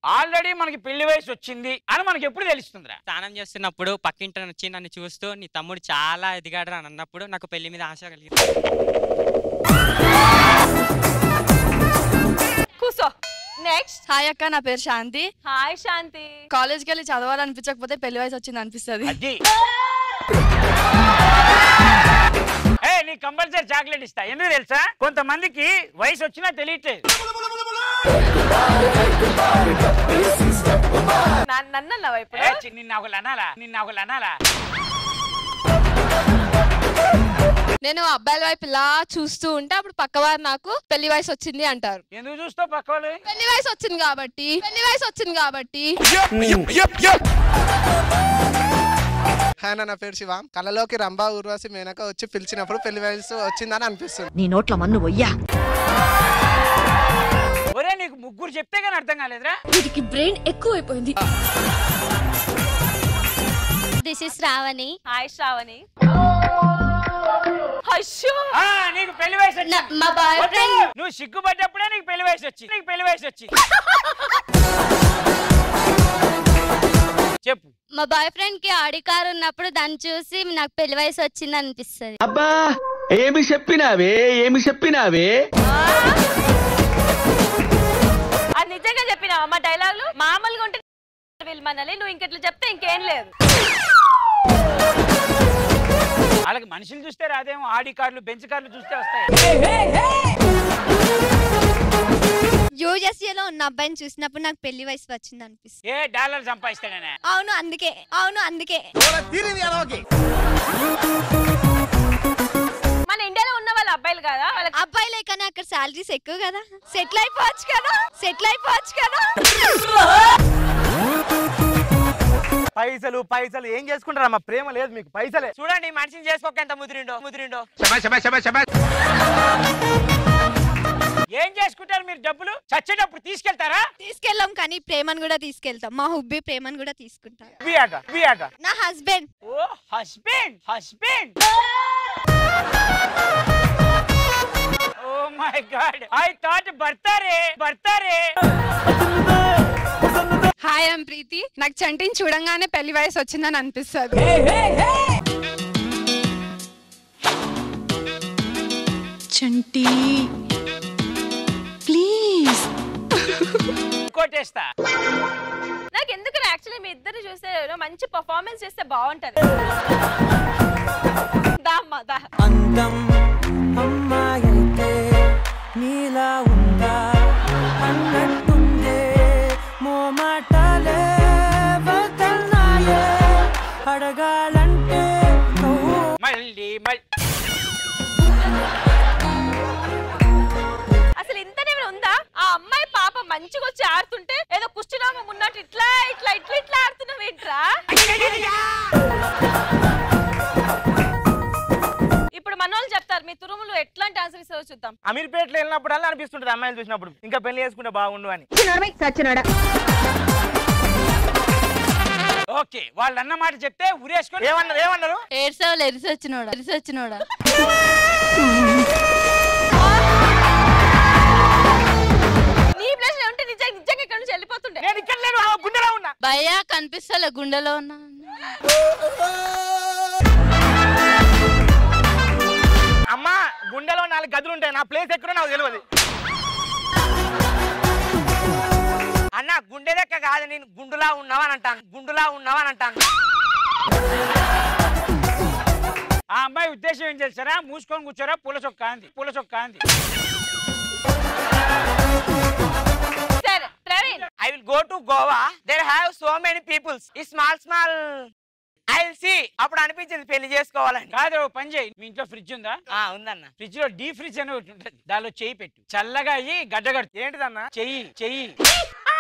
Already మనకి పెళ్లి వయసు వచ్చింది అని మనకి ఎప్పుడు తెలుస్తుందిరా స్నానం చేస్తున్నప్పుడు పక్కింటి వచ్చి నన్ను చూస్తూ నీ తమ్ముడు చాలా ఎదిగాడు అని అన్నప్పుడు నాకు పెళ్లి మీద ఆశ కలిగింది కూసో నెక్స్ట్ హాయ్ అక్క నా పేరు శాంతి హాయ్ శాంతి కాలేజ్కి వెళ్ళి చదవాలనిపించకపోతే పెళ్లి వయసు వచ్చింది అనిపిస్తుంది అది ఏ నీ కంపల్సరీ చాక్లెట్ ఇస్తా ఎందుకు తెలుసా కొంతమందికి వయసు వచ్చినా తెలియట్లేదు నా- నన్ను అన్నావా ఇప్పుడు ఏ, చి- నిన్న ఒకళ్ళు అనాలా నిన్న ఒకళ్ళు అనాలా నేను అబ్బాయిల వైపు ఇలా చూస్తూ ఉంటే అప్పుడు పక్కవారు నాకు పెళ్లి వయసు వచ్చింది అంటారు ఎందుకు చూస్తావు పక్క వాళ్ళు పెళ్లి వయసు వచ్చింది కాబట్టి పెళ్లి వయసు వచ్చింది కాబట్టి హాయ్ నా పేరు శివ కళలోకి రంభా ఊర్వశి మేనక వచ్చి పిలిచినప్పుడు పెళ్లి వయసు వచ్చిందని అనిపిస్తుంది నీ నోట్ల మన్ను వయ్యా ఒరే నీకు ముగ్గురు చెప్తే కానీ అర్థం కాలేదురా వీటికి బ్రెయిన్ ఎక్కువైపోయింది this is Ravani hi Shravani అయ్యో ఆ, నీకు పెళ్లి వయసు వచ్చింది. నా- మా బాయ్ వద్దు. ఫ్రెండ్ నువ్వు సిగ్గుపడ్డప్పుడే నీకు పెళ్లి వయసు వచ్చింది నీకు పెళ్లి వయసు వచ్చింది చెప్పు మా బాయ్ ఫ్రెండ్ కి ఆడి కార్ ఉన్నప్పుడు దాన్ని చూసి నాకు పెళ్లి వయసు వచ్చింది అనిపిస్తుంది అబ్బా ఏమి చెప్పినావే ఏమి చెప్పినావే అది నిజంగా చెప్పినావా మా డైలాగులు మామూలుగా ఉంటే వీళ్ళు మనల్ని నువ్వు ఇంకెట్లా చెప్తే ఇంకేం లేదు వాళ్ళకి మనుషులు చూస్తే రాదేమో ఆడి కార్లు బెంచ్ కార్లు చూస్తే వస్తాయి యూఎస్ఏలో ఉన్న అబ్బాయిని చూసినప్పుడు నాకు పెళ్లి వయసు వచ్చింది అనిపిస్తుంది ఏ డాలర్ సంపాదిస్తాడనే అవును అందుకే అవును అందుకే మన ఇండియాలో ఉన్న వాళ్ళ అబ్బాయిలు కదా వాళ్ళకి అబ్బాయిలే కానీ అక్కడ సాలరీస్ ఎక్కువ కదా సెటిల్ అయిపోవచ్చు కదా సెటిల్ అయిపోవచ్చు కదా పైసలు పైసలు ఏం చేసుకుంటారా మా ప్రేమ లేదు మీకు పైసలే చూడండి ఈ మనిషిని చేసుకోక ఎంత ముదిరిండో ముదిరిండో ఏం చేసుకుంటారు మీరు డబ్బులు చచ్చేటప్పుడు తీసుకెళ్తారా తీసుకెళ్ళాం కానీ ప్రేమను కూడా తీసుకెళ్తాం మా హుబ్బి ప్రేమను కూడా తీసుకుంటాం బియాట బియాట నా husband oh husband husband oh my god I thought బర్తారే బర్తారే హాయ్ ఐమ్ ప్రీతి నాకు చంటిని చూడంగానే పెళ్లి వయసు వచ్చిందని అనిపిస్తుంది చంటి ప్లీజ్ కొట్టేస్తా నాకు ఎందుకు యాక్చువల్లీ మీ ఇద్దరు చూస్తే మంచి పర్ఫార్మెన్స్ చేస్తే బాగుంటది దా అమ్మా, దా అందం అమ్మాయితే నీలా ఉందా అన్నట్టుందే మోమాటాలే వదల్నాయే అడగాలంటే నువ్వు మళ్ళీ మళ్ళీ అసలు ఇంతనే ఉందా ఆ అమ్మాయి పాప మంచిగా వచ్చి ఆడుతుంటే ఏదో కుష్టినామం ఉన్నట్టు ఇట్లా ఇట్లా ఇట్లా ఇట్లా ఆడుతున్నావు ఏంట్రా ఇప్పుడు మన వాళ్ళు చెప్తారు మీ తురుములు ఎట్లాంటి ఆన్సర్ ఇస్తారో చూద్దాం అమీర్పేటలో వెళ్ళినప్పుడల్లా అనిపిస్తుంటది అమ్మాయిని చూసినప్పుడు ఇంకా పెళ్లి చేసుకుంటే బాగుండు అని ఓకే వాళ్ళు అన్న మాట చెప్తే ఉరేసుకొని ఏమన్నారు ఏమన్నారు ఏడ్సావులు ఎరిసి వచ్చినోడా ఎరిసి వచ్చినోడా నీ ప్లేస్ లో ఉంటే నిజంగా నిజంగా ఇక్కడ నుంచి వెళ్ళిపోతుండే నేను ఇక్కడ లేను ఆ గుండెలో ఉన్నా భయ్యా కనిపిస్తలే గుండెలో ఉన్నా అమ్మా గుండెలో నాలుగు గదులు ఉంటాయి నా ప్లేస్ ఎక్కడో నాకు తెలియదు అన్న గుండె లెక్క కాదు నేను గుండులా ఉన్నావా అని అంటాను గుండులా ఉన్నావా అని అంటాను ఆ అమ్మాయి ఉద్దేశం ఏం చేస్తారా మూసుకొని కూర్చోరా పూల చొక్క అంది పూల చొక్క అంది సరే Praveen I will go to Goa there have so many peoples ఈ small small I will see అప్పుడు అనిపించింది పెళ్లి చేసుకోవాలని కాదు ఓ పని చేయి మీ ఇంట్లో ఫ్రిడ్జ్ ఉందా ఆ ఉందన్న ఫ్రిడ్జ్ లో డీ ఫ్రిడ్జ్ అని ఒకటి ఉంటుంది దానిలో చెయ్యి పెట్టు చల్లగా అయ్యి గడ్డ కడుతుంది ఏంటిదన్నా చెయ్యి చెయ్యి